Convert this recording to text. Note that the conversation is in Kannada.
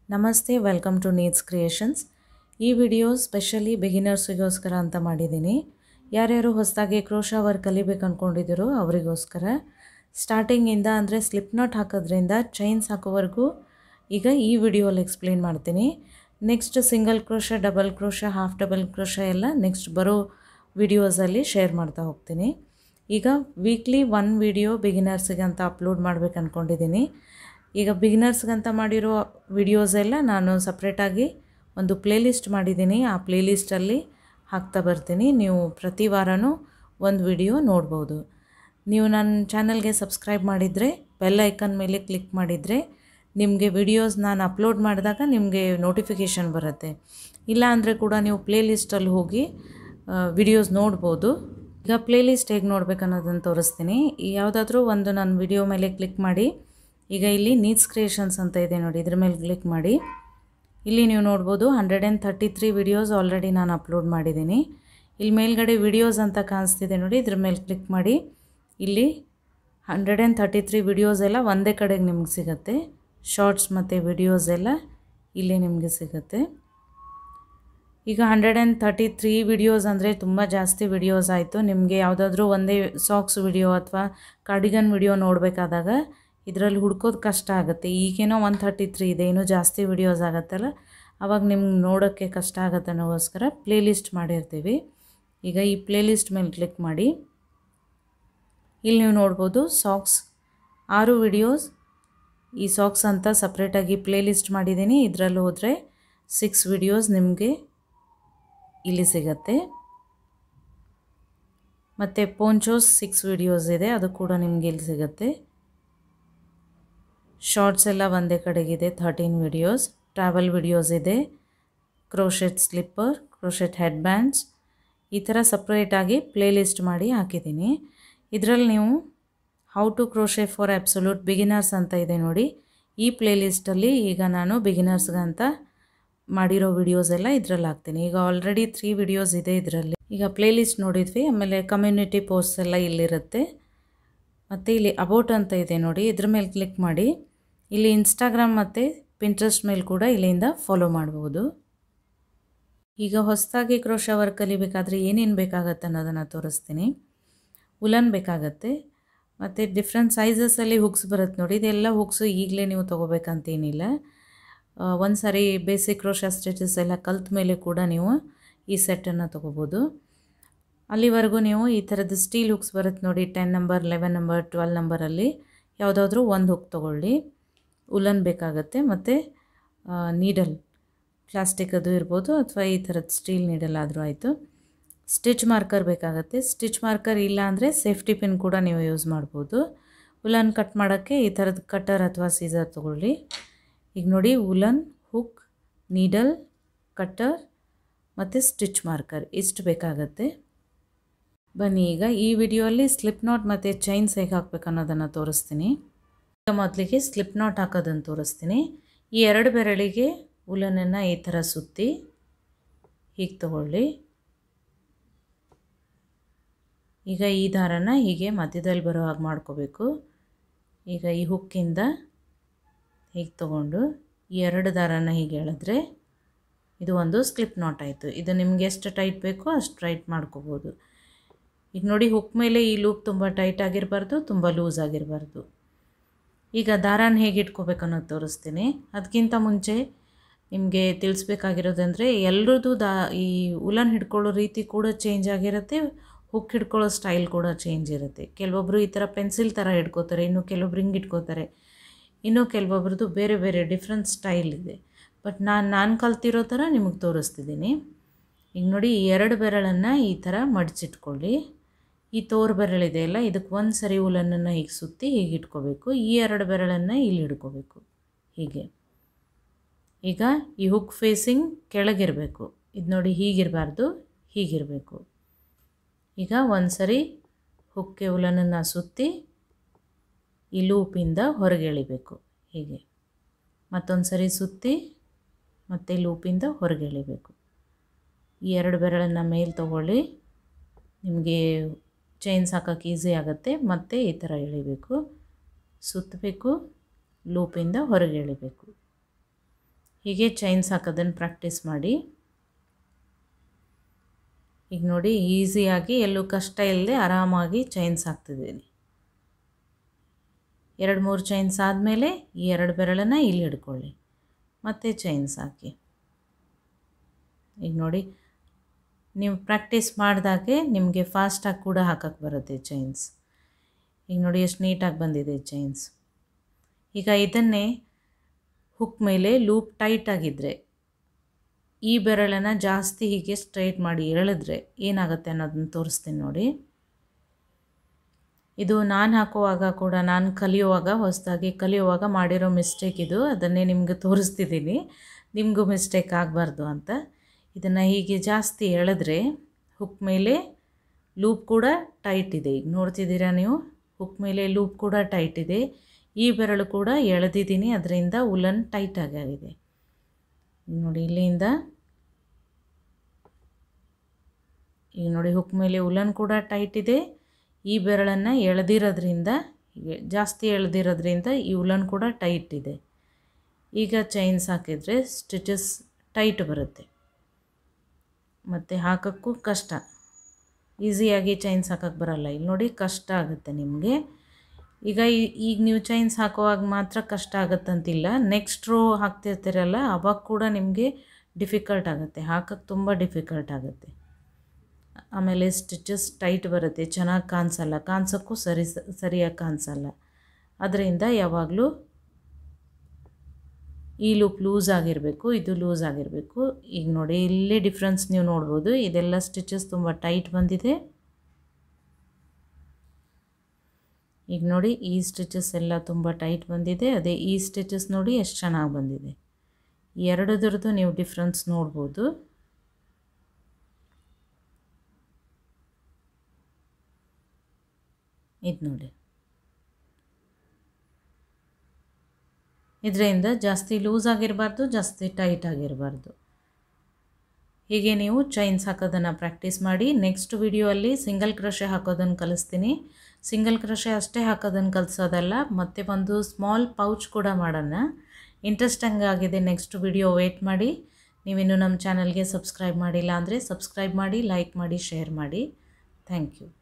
ನಮಸ್ತೆ ವೆಲ್ಕಮ್ ಟು ನೀಡ್ಸ್ ಕ್ರಿಯೇಷನ್ಸ್ ಈ ವಿಡಿಯೋ ಸ್ಪೆಷಲಿ ಬಿಗಿನರ್ಸಿಗೋಸ್ಕರ ಅಂತ ಮಾಡಿದ್ದೀನಿ ಯಾರ್ಯಾರು ಹೊಸದಾಗಿ ಕ್ರೋಶಾ ವರ್ಕ್ ಕಲಿಬೇಕು ಅಂದ್ಕೊಂಡಿದ್ದೀರೋ ಅವರಿಗೋಸ್ಕರ ಸ್ಟಾರ್ಟಿಂಗಿಂದ ಅಂದರೆ ಸ್ಲಿಪ್ ನಾಟ್ ಹಾಕೋದ್ರಿಂದ ಚೈನ್ಸ್ ಹಾಕೋವರೆಗೂ ಈಗ ಈ ವಿಡಿಯೋಲ್ಲಿ ಎಕ್ಸ್ಪ್ಲೇನ್ ಮಾಡ್ತೀನಿ next single crochet double crochet half double crochet ಎಲ್ಲ ನೆಕ್ಸ್ಟ್ ಬರೋ ವಿಡಿಯೋಸಲ್ಲಿ ಶೇರ್ ಮಾಡ್ತಾ ಹೋಗ್ತೀನಿ ಈಗ ವೀಕ್ಲಿ ಒನ್ ವಿಡಿಯೋ ಬಿಗಿನರ್ಸಿಗೆ ಅಂತ ಅಪ್ಲೋಡ್ ಮಾಡ್ಬೇಕು ಅಂದ್ಕೊಂಡಿದ್ದೀನಿ ಈಗ ಬಿಗಿನರ್ಸ್ಗಂತ ಮಾಡಿರೋ ವಿಡಿಯೋಸ್ ಎಲ್ಲ ನಾನು ಸಪ್ರೇಟಾಗಿ ಒಂದು ಪ್ಲೇಲಿಸ್ಟ್ ಮಾಡಿದ್ದೀನಿ ಆ ಪ್ಲೇಲಿಸ್ಟಲ್ಲಿ ಹಾಕ್ತಾ ಬರ್ತೀನಿ ನೀವು ಪ್ರತಿ ವಾರನೂ ಒಂದು ವಿಡಿಯೋ ನೋಡ್ಬೋದು ನೀವು ನನ್ನ ಚಾನಲ್ಗೆ ಸಬ್ಸ್ಕ್ರೈಬ್ ಮಾಡಿದರೆ ಬೆಲ್ ಐಕನ್ ಮೇಲೆ ಕ್ಲಿಕ್ ಮಾಡಿದರೆ ನಿಮಗೆ ವಿಡಿಯೋಸ್ ನಾನು ಅಪ್ಲೋಡ್ ಮಾಡಿದಾಗ ನಿಮಗೆ ನೋಟಿಫಿಕೇಷನ್ ಬರುತ್ತೆ ಇಲ್ಲ ಅಂದರೆ ಕೂಡ ನೀವು ಪ್ಲೇಲಿಸ್ಟಲ್ಲಿ ಹೋಗಿ ವಿಡಿಯೋಸ್ ನೋಡ್ಬೋದು ಈಗ ಪ್ಲೇಲಿಸ್ಟ್ ಹೇಗೆ ನೋಡ್ಬೇಕು ಅನ್ನೋದನ್ನು ತೋರಿಸ್ತೀನಿ ಯಾವುದಾದ್ರೂ ಒಂದು ನನ್ನ ವಿಡಿಯೋ ಮೇಲೆ ಕ್ಲಿಕ್ ಮಾಡಿ ಈಗ ಇಲ್ಲಿ ನೀಡ್ಸ್ ಕ್ರಿಯೇಷನ್ಸ್ ಅಂತ ಇದೆ ನೋಡಿ ಇದ್ರ ಮೇಲೆ ಕ್ಲಿಕ್ ಮಾಡಿ ಇಲ್ಲಿ ನೀವು ನೋಡ್ಬೋದು hundred and thirty three videos already ನಾನು ಅಪ್ಲೋಡ್ ಮಾಡಿದ್ದೀನಿ ಇಲ್ಲಿ ಮೇಲ್ಗಡೆ ವಿಡಿಯೋಸ್ ಅಂತ ಕಾಣಿಸ್ತಿದೆ ನೋಡಿ ಇದ್ರ ಮೇಲೆ ಕ್ಲಿಕ್ ಮಾಡಿ ಇಲ್ಲಿ hundred and thirty three videos ಎಲ್ಲ ಒಂದೇ ಕಡೆಗೆ ನಿಮ್ಗೆ ಸಿಗುತ್ತೆ ಶಾರ್ಟ್ಸ್ ಮತ್ತು ವಿಡಿಯೋಸ್ ಎಲ್ಲ ಇಲ್ಲಿ ನಿಮಗೆ ಸಿಗುತ್ತೆ ಈಗ hundred and thirty three videos ಅಂದರೆ ತುಂಬ ಜಾಸ್ತಿ ವಿಡಿಯೋಸ್ ಆಯಿತು ನಿಮಗೆ ಯಾವುದಾದ್ರೂ ಒಂದೇ ಸಾಕ್ಸ್ ವಿಡಿಯೋ ಅಥವಾ ಕಾರ್ಡಿಗನ್ ವಿಡಿಯೋ ನೋಡಬೇಕಾದಾಗ ಇದರಲ್ಲಿ ಹುಡ್ಕೋದು ಕಷ್ಟ ಆಗುತ್ತೆ ಈಗೇನೋ ಒನ್ ತರ್ಟಿ ತ್ರೀ ಇದೆ ಇನ್ನೂ ಜಾಸ್ತಿ ವಿಡಿಯೋಸ್ ಆಗುತ್ತಲ್ಲ ಆವಾಗ ನಿಮ್ಗೆ ನೋಡೋಕ್ಕೆ ಕಷ್ಟ ಆಗುತ್ತೆ ಅನ್ನೋಗೋಸ್ಕರ ಪ್ಲೇಲಿಸ್ಟ್ ಮಾಡಿರ್ತೀವಿ ಈಗ ಈ ಪ್ಲೇಲಿಸ್ಟ್ ಮೇಲೆ ಕ್ಲಿಕ್ ಮಾಡಿ ಇಲ್ಲಿ ನೀವು ನೋಡ್ಬೋದು ಸಾಕ್ಸ್ ಆರು ವಿಡಿಯೋಸ್ ಈ ಸಾಕ್ಸ್ ಅಂತ ಸಪ್ರೇಟಾಗಿ ಪ್ಲೇಲಿಸ್ಟ್ ಮಾಡಿದ್ದೀನಿ ಇದರಲ್ಲಿ ಹೋದರೆ ಸಿಕ್ಸ್ ವಿಡಿಯೋಸ್ ನಿಮಗೆ ಇಲ್ಲಿ ಸಿಗತ್ತೆ ಮತ್ತು ಪೋಂಚೋಸ್ ಸಿಕ್ಸ್ ವಿಡಿಯೋಸ್ ಇದೆ ಅದು ಕೂಡ ನಿಮಗೆ ಇಲ್ಲಿ ಸಿಗುತ್ತೆ ಶಾರ್ಟ್ಸ್ ಎಲ್ಲ ಒಂದೇ ಕಡೆಗಿದೆ ಥರ್ಟೀನ್ ವಿಡಿಯೋಸ್ ಟ್ರಾವೆಲ್ ವಿಡಿಯೋಸ್ ಇದೆ crochet slipper crochet headbands ಈ ಥರ ಸಪ್ರೇಟಾಗಿ ಪ್ಲೇಲಿಸ್ಟ್ ಮಾಡಿ ಹಾಕಿದ್ದೀನಿ ಇದರಲ್ಲಿ ನೀವು how to crochet for absolute beginners ಅಂತ ಇದೆ ನೋಡಿ ಈ ಪ್ಲೇಲಿಸ್ಟಲ್ಲಿ ಈಗ ನಾನು ಬಿಗಿನರ್ಸ್ಗಂತ ಮಾಡಿರೋ ವಿಡಿಯೋಸ್ ಎಲ್ಲ ಇದರಲ್ಲಿ ಹಾಕ್ತೀನಿ ಈಗ ಆಲ್ರೆಡಿ ತ್ರೀ ವಿಡಿಯೋಸ್ ಇದೆ ಇದರಲ್ಲಿ ಈಗ ಪ್ಲೇಲಿಸ್ಟ್ ನೋಡಿದ್ವಿ ಆಮೇಲೆ ಕಮ್ಯುನಿಟಿ ಪೋಸ್ಟ್ ಎಲ್ಲ ಇಲ್ಲಿರುತ್ತೆ ಮತ್ತು ಇಲ್ಲಿ ಅಬೌಟ್ ಅಂತ ಇದೆ ನೋಡಿ ಇದ್ರ ಮೇಲೆ ಕ್ಲಿಕ್ ಮಾಡಿ ಇಲ್ಲಿ ಇನ್ಸ್ಟಾಗ್ರಾಮ್ ಮತ್ತು ಪಿಂಟ್ರೆಸ್ಟ್ ಮೇಲೆ ಕೂಡ ಇಲ್ಲಿಂದ ಫಾಲೋ ಮಾಡ್ಬೋದು ಈಗ ಹೊಸದಾಗಿ ಕ್ರೋಶ ವರ್ಕ್ ಕಲಿಬೇಕಾದ್ರೆ ಏನೇನು ಬೇಕಾಗತ್ತೆ ಅನ್ನೋದನ್ನು ತೋರಿಸ್ತೀನಿ ಉಲನ್ ಬೇಕಾಗತ್ತೆ ಮತ್ತು ಡಿಫ್ರೆಂಟ್ ಸೈಜಸಲ್ಲಿ ಹುಕ್ಸ್ ಬರುತ್ತೆ ನೋಡಿ ಇದೆಲ್ಲ ಹುಕ್ಸು ಈಗಲೇ ನೀವು ತೊಗೋಬೇಕಂತೇನಿಲ್ಲ ಒಂದು ಸಾರಿ ಬೇಸಿಕ್ ಕ್ರೋಶ ಸ್ಟಿಚಸ್ ಎಲ್ಲ ಕಲ್ತ ಮೇಲೆ ಕೂಡ ನೀವು ಈ ಸೆಟ್ಟನ್ನು ತೊಗೋಬೋದು ಅಲ್ಲಿವರೆಗೂ ನೀವು ಈ ಥರದ್ದು ಸ್ಟೀಲ್ ಹುಕ್ಸ್ ಬರುತ್ತೆ ನೋಡಿ ten number eleven number twelve ನಂಬರಲ್ಲಿ ಯಾವುದಾದ್ರೂ ಒಂದು ಹುಕ್ ತೊಗೊಳ್ಳಿ ಉಲನ್ ಬೇಕಾಗತ್ತೆ ಮತ್ತು ನೀಡಲ್ ಪ್ಲಾಸ್ಟಿಕ್ ಅದು ಇರ್ಬೋದು ಅಥವಾ ಈ ಥರದ್ದು ಸ್ಟೀಲ್ ನೀಡಲ್ ಆದರೂ ಆಯಿತು ಸ್ಟಿಚ್ ಮಾರ್ಕರ್ ಬೇಕಾಗುತ್ತೆ ಸ್ಟಿಚ್ ಮಾರ್ಕರ್ ಇಲ್ಲ ಅಂದರೆ ಸೇಫ್ಟಿ ಪಿನ್ ಕೂಡ ನೀವು ಯೂಸ್ ಮಾಡ್ಬೋದು ಉಲನ್ ಕಟ್ ಮಾಡೋಕ್ಕೆ ಈ ಥರದ್ದು ಕಟರ್ ಅಥವಾ ಸೀಸರ್ ತೊಗೊಳ್ಳಿ ಈಗ ನೋಡಿ ಉಲನ್ ಹುಕ್ ನೀಡಲ್ ಕಟರ್ ಮತ್ತು ಸ್ಟಿಚ್ ಮಾರ್ಕರ್ ಇಷ್ಟು ಬೇಕಾಗತ್ತೆ ಬನ್ನಿ ಈಗ ಈ ವಿಡಿಯೋಲ್ಲಿ ಸ್ಲಿಪ್ ನಾಟ್ ಮತ್ತು ಚೈನ್ಸ್ ಹೇಗೆ ಹಾಕ್ಬೇಕು ಅನ್ನೋದನ್ನು ತೋರಿಸ್ತೀನಿ ಈಗ ಮೊದಲಿಗೆ ಸ್ಲಿಪ್ ನಾಟ್ ಹಾಕೋದನ್ನು ತೋರಿಸ್ತೀನಿ ಈ ಎರಡು ಬೆರಳಿಗೆ ಉಲನನ್ನು ಈ ಥರ ಸುತ್ತಿ ಹೀಗೆ ತಗೊಳ್ಳಿ ಈಗ ಈ ದಾರನ ಹೀಗೆ ಮಧ್ಯದಲ್ಲಿ ಬರೋ ಹಾಗೆ ಮಾಡ್ಕೋಬೇಕು ಈಗ ಈ ಹುಕ್ಕಿಂದ ಹೀಗೆ ತೊಗೊಂಡು ಈ ಎರಡು ದಾರನ ಹೀಗೆ ಎಳೆದ್ರೆ ಇದು ಒಂದು ಸ್ಲಿಪ್ ನಾಟ್ ಆಯಿತು ಇದು ನಿಮ್ಗೆ ಎಷ್ಟು ಟೈಟ್ ಬೇಕೋ ಅಷ್ಟು ಟೈಟ್ ಮಾಡ್ಕೋಬೋದು ಈಗ ನೋಡಿ ಹುಕ್ ಮೇಲೆ ಈ ಲೂಪ್ ತುಂಬ ಟೈಟ್ ಆಗಿರಬಾರ್ದು ತುಂಬ ಲೂಸ್ ಆಗಿರಬಾರ್ದು ಈಗ ದಾರಾನ ಹೇಗೆ ಇಟ್ಕೋಬೇಕು ಅನ್ನೋದು ತೋರಿಸ್ತೀನಿ ಅದಕ್ಕಿಂತ ಮುಂಚೆ ನಿಮಗೆ ತಿಳಿಸ್ಬೇಕಾಗಿರೋದಂದರೆ ಎಲ್ಲರದ್ದು ದಾ ಈ ಉಲನ್ ಹಿಡ್ಕೊಳ್ಳೋ ರೀತಿ ಕೂಡ ಚೇಂಜ್ ಆಗಿರುತ್ತೆ ಹುಕ್ ಹಿಡ್ಕೊಳ್ಳೋ ಸ್ಟೈಲ್ ಕೂಡ ಚೇಂಜ್ ಇರುತ್ತೆ ಕೆಲವೊಬ್ಬರು ಈ ಥರ ಪೆನ್ಸಿಲ್ ಥರ ಹಿಡ್ಕೋತಾರೆ ಇನ್ನು ಕೆಲವೊಬ್ರು ಹಿಂಗೆ ಇಟ್ಕೋತಾರೆ ಇನ್ನು ಕೆಲವೊಬ್ರದ್ದು ಬೇರೆ ಬೇರೆ ಡಿಫ್ರೆಂಟ್ ಸ್ಟೈಲ್ ಇದೆ ಬಟ್ ನಾನು ನಾನು ಕಲ್ತಿರೋ ಥರ ನಿಮಗೆ ತೋರಿಸ್ತಿದ್ದೀನಿ ಈಗ ನೋಡಿ ಈ ಎರಡು ಬೆರಳನ್ನು ಈ ಥರ ಮಡಚಿಟ್ಕೊಳ್ಳಿ ಈ ತೋರು ಬೆರಳಿದೆಯಲ್ಲ ಇದಕ್ಕೆ ಒಂದು ಸರಿ ಉಲನನ್ನು ಹೀಗೆ ಸುತ್ತಿ ಹೀಗೆ ಇಟ್ಕೋಬೇಕು ಈ ಎರಡು ಬೆರಳನ್ನು ಇಲ್ಲಿ ಹಿಡ್ಕೋಬೇಕು ಹೀಗೆ ಈಗ ಈ ಹುಕ್ ಫೇಸಿಂಗ್ ಕೆಳಗಿರಬೇಕು ಇದು ನೋಡಿ ಹೀಗಿರಬಾರ್ದು ಹೀಗಿರಬೇಕು ಈಗ ಒಂದು ಸರಿ ಹುಕ್ಕೆ ಉಲನನ್ನು ಸುತ್ತಿ ಈ ಲೂಪಿಂದ ಹೊರಗೆ ಎಳಿಬೇಕು ಹೀಗೆ ಮತ್ತೊಂದು ಸರಿ ಸುತ್ತಿ ಮತ್ತು ಲೂಪಿಂದ ಹೊರಗೆ ಎಳಿಬೇಕು ಈ ಎರಡು ಬೆರಳನ್ನು ಮೇಲೆ ತೊಗೊಳ್ಳಿ ನಿಮಗೆ ಚೈನ್ಸ್ ಹಾಕೋಕ್ಕೆ ಈಸಿ ಆಗುತ್ತೆ ಮತ್ತು ಈ ಥರ ಎಳಿಬೇಕು ಸುತ್ತಬೇಕು ಲೂಪಿಂದ ಹೊರಗೆ ಎಳಿಬೇಕು ಹೀಗೆ ಚೈನ್ಸ್ ಹಾಕೋದನ್ನು ಪ್ರಾಕ್ಟೀಸ್ ಮಾಡಿ ಈಗ ನೋಡಿ ಈಸಿಯಾಗಿ ಎಲ್ಲೂ ಕಷ್ಟ ಇಲ್ಲದೆ ಆರಾಮಾಗಿ ಚೈನ್ಸ್ ಹಾಕ್ತಿದ್ದೀನಿ ಎರಡು ಮೂರು ಚೈನ್ಸ್ ಆದಮೇಲೆ ಈ ಎರಡು ಬೆರಳನ್ನು ಇಲ್ಲಿ ಹಿಡ್ಕೊಳ್ಳಿ ಮತ್ತೆ ಚೈನ್ಸ್ ಹಾಕಿ ಈಗ ನೋಡಿ ನೀವು ಪ್ರಾಕ್ಟೀಸ್ ಮಾಡಿದಾಗೆ ನಿಮಗೆ ಫಾಸ್ಟಾಗಿ ಕೂಡ ಹಾಕಕ್ಕೆ ಬರುತ್ತೆ ಚೈನ್ಸ್ ಈಗ ನೋಡಿ ಎಷ್ಟು ನೀಟಾಗಿ ಬಂದಿದೆ ಚೈನ್ಸ್ ಈಗ ಇದನ್ನೇ ಹುಕ್ ಮೇಲೆ ಲೂಪ್ ಟೈಟ್ ಆಗಿದ್ದರೆ ಈ ಬೆರಳನ್ನು ಜಾಸ್ತಿ ಹೀಗೆ ಸ್ಟ್ರೈಟ್ ಮಾಡಿ ಎಳೆದ್ರೆ ಏನಾಗುತ್ತೆ ಅನ್ನೋದನ್ನ ತೋರಿಸ್ತೀನಿ ನೋಡಿ ಇದು ನಾನು ಹಾಕುವಾಗ ಕೂಡ ನಾನು ಕಲಿಯುವಾಗ ಹೊಸದಾಗಿ ಕಲಿಯುವಾಗ ಮಾಡಿರೋ ಮಿಸ್ಟೇಕ್ ಇದು ಅದನ್ನೇ ನಿಮಗೆ ತೋರಿಸ್ತಿದ್ದೀನಿ ನಿಮಗೂ ಮಿಸ್ಟೇಕ್ ಆಗಬಾರ್ದು ಅಂತ ಇದನ್ನು ಹೀಗೆ ಜಾಸ್ತಿ ಎಳೆದ್ರೆ ಹುಕ್ ಮೇಲೆ ಲೂಪ್ ಕೂಡ ಟೈಟ್ ಇದೆ ಈಗ ನೋಡ್ತಿದ್ದೀರಾ ನೀವು ಹುಕ್ ಮೇಲೆ ಲೂಪ್ ಕೂಡ ಟೈಟ್ ಇದೆ ಈ ಬೆರಳು ಕೂಡ ಎಳೆದಿದ್ದೀನಿ ಅದರಿಂದ ಉಲನ್ ಟೈಟ್ ಆಗಿದೆ ನೋಡಿ ಇಲ್ಲಿಂದ ಈಗ ನೋಡಿ ಹುಕ್ ಮೇಲೆ ಉಲನ್ ಕೂಡ ಟೈಟ್ ಇದೆ ಈ ಬೆರಳನ್ನು ಎಳೆದಿರೋದ್ರಿಂದ ಜಾಸ್ತಿ ಎಳೆದಿರೋದ್ರಿಂದ ಈ ಉಲನ್ ಕೂಡ ಟೈಟ್ ಇದೆ ಈಗ ಚೈನ್ಸ್ ಹಾಕಿದರೆ ಸ್ಟಿಚಸ್ ಟೈಟ್ ಬರುತ್ತೆ ಮತ್ತು ಹಾಕೋಕ್ಕೂ ಕಷ್ಟ ಈಸಿಯಾಗಿ ಚೈನ್ಸ್ ಹಾಕೋಕ್ಕೆ ಬರಲ್ಲ ಇಲ್ಲಿ ನೋಡಿ ಕಷ್ಟ ಆಗುತ್ತೆ ನಿಮಗೆ ಈಗ ಈಗ ನೀವು ಚೈನ್ಸ್ ಹಾಕುವಾಗ ಮಾತ್ರ ಕಷ್ಟ ಆಗುತ್ತಂತಿಲ್ಲ ನೆಕ್ಸ್ಟ್ ರೋ ಹಾಕ್ತಿರ್ತೀರಲ್ಲ ಅವಾಗ ಕೂಡ ನಿಮಗೆ ಡಿಫಿಕಲ್ಟ್ ಆಗುತ್ತೆ ಹಾಕೋಕ್ಕೆ ತುಂಬ ಡಿಫಿಕಲ್ಟ್ ಆಗುತ್ತೆ ಆಮೇಲೆ ಸ್ಟಿಚಸ್ ಟೈಟ್ ಬರುತ್ತೆ ಚೆನ್ನಾಗಿ ಕಾಣಿಸಲ್ಲ ಕಾಣಿಸೋಕ್ಕೂ ಸರಿ ಸರಿಯಾಗಿ ಕಾಣಿಸಲ್ಲ ಅದರಿಂದ ಯಾವಾಗಲೂ ಈ ಲೂಪ್ ಲೂಸ್ ಆಗಿರಬೇಕು ಇದು ಲೂಸ್ ಆಗಿರಬೇಕು ಈಗ ನೋಡಿ ಇಲ್ಲೇ ಡಿಫ್ರೆನ್ಸ್ ನೀವು ನೋಡ್ಬೋದು ಇದೆಲ್ಲ ಸ್ಟಿಚಸ್ ತುಂಬ ಟೈಟ್ ಬಂದಿದೆ ಈಗ ನೋಡಿ ಈ ಸ್ಟಿಚಸ್ ಎಲ್ಲ ತುಂಬ ಟೈಟ್ ಬಂದಿದೆ ಅದೇ ಈ ಸ್ಟಿಚಸ್ ನೋಡಿ ಎಷ್ಟು ಚೆನ್ನಾಗಿ ಬಂದಿದೆ ಎರಡದ್ರದ್ದು ನೀವು ಡಿಫ್ರೆನ್ಸ್ ನೋಡ್ಬೋದು ಇದು ನೋಡಿ ಇದರಿಂದ ಜಾಸ್ತಿ ಲೂಸ್ ಆಗಿರಬಾರ್ದು ಜಾಸ್ತಿ ಟೈಟ್ ಆಗಿರಬಾರ್ದು ಹೀಗೆ ನೀವು ಚೈನ್ಸ್ ಹಾಕೋದನ್ನು ಪ್ರಾಕ್ಟೀಸ್ ಮಾಡಿ ನೆಕ್ಸ್ಟ್ ವಿಡಿಯೋಲ್ಲಿ ಸಿಂಗಲ್ ಕ್ರಶೆ ಹಾಕೋದನ್ನು ಕಲಿಸ್ತೀನಿ ಸಿಂಗಲ್ ಕ್ರಶೆ ಅಷ್ಟೇ ಹಾಕೋದನ್ನು ಕಲಿಸೋದಲ್ಲ ಮತ್ತು ಒಂದು ಸ್ಮಾಲ್ ಪೌಚ್ ಕೂಡ ಮಾಡೋಣ ಇಂಟ್ರೆಸ್ಟಿಂಗ್ ಆಗಿದೆ ನೆಕ್ಸ್ಟ್ ವಿಡಿಯೋ ವೇಟ್ ಮಾಡಿ ನೀವಿನ್ನೂ ನಮ್ಮ ಚಾನಲ್ಗೆ ಸಬ್ಸ್ಕ್ರೈಬ್ ಮಾಡಿಲ್ಲ ಅಂದರೆ ಸಬ್ಸ್ಕ್ರೈಬ್ ಮಾಡಿ ಲೈಕ್ ಮಾಡಿ ಶೇರ್ ಮಾಡಿ ಥ್ಯಾಂಕ್ ಯು